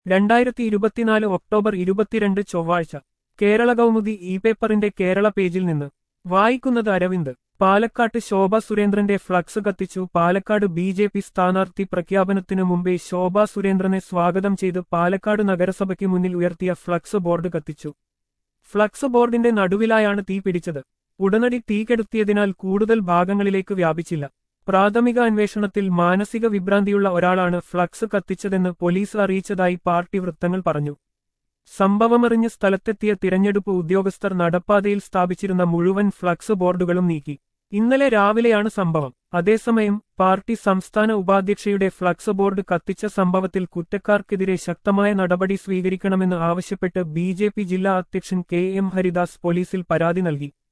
രണ്ടായിരത്തി ഇരുപത്തിനാല് ഒക്ടോബർ ഇരുപത്തിരണ്ട് ചൊവ്വാഴ്ച കേരള കൗമുദി ഇ പേപ്പറിന്റെ കേരള പേജിൽ നിന്ന് വായിക്കുന്നത് അരവിന്ദ് പാലക്കാട്ട് ശോഭ സുരേന്ദ്രന്റെ ഫ്ലക്സ് കത്തിച്ചു പാലക്കാട് ബി ജെ പി സ്ഥാനാർത്ഥി പ്രഖ്യാപനത്തിനു മുമ്പേ ശോഭ സുരേന്ദ്രനെ സ്വാഗതം ചെയ്ത് പാലക്കാട് നഗരസഭയ്ക്ക് മുന്നിൽ ഉയർത്തിയ ഫ്ലക്സ് ബോർഡ് കത്തിച്ചു ഫ്ലക്സ് ബോർഡിന്റെ നടുവിലായാണ് തീ പിടിച്ചത് ഉടനടി തീ കെടുത്തിയതിനാൽ കൂടുതൽ ഭാഗങ്ങളിലേക്ക് വ്യാപിച്ചില്ല പ്രാഥമിക അന്വേഷണത്തിൽ മാനസിക വിഭ്രാന്തിയുള്ള ഒരാളാണ് ഫ്ലക്സ് കത്തിച്ചതെന്ന് പോലീസ് അറിയിച്ചതായി പാർട്ടി വൃത്തങ്ങൾ പറഞ്ഞു സംഭവമറിഞ്ഞ് സ്ഥലത്തെത്തിയ തിരഞ്ഞെടുപ്പ് ഉദ്യോഗസ്ഥർ നടപ്പാതയിൽ സ്ഥാപിച്ചിരുന്ന മുഴുവൻ ഫ്ലക്സ് ബോർഡുകളും നീക്കി ഇന്നലെ രാവിലെയാണ് സംഭവം അതേസമയം പാർട്ടി സംസ്ഥാന ഉപാധ്യക്ഷയുടെ ഫ്ലക്സ് ബോർഡ് കത്തിച്ച സംഭവത്തിൽ കുറ്റക്കാർക്കെതിരെ ശക്തമായ നടപടി സ്വീകരിക്കണമെന്ന് ആവശ്യപ്പെട്ട് ബി ജില്ലാ അധ്യക്ഷൻ കെ എം ഹരിദാസ് പോലീസിൽ പരാതി നൽകി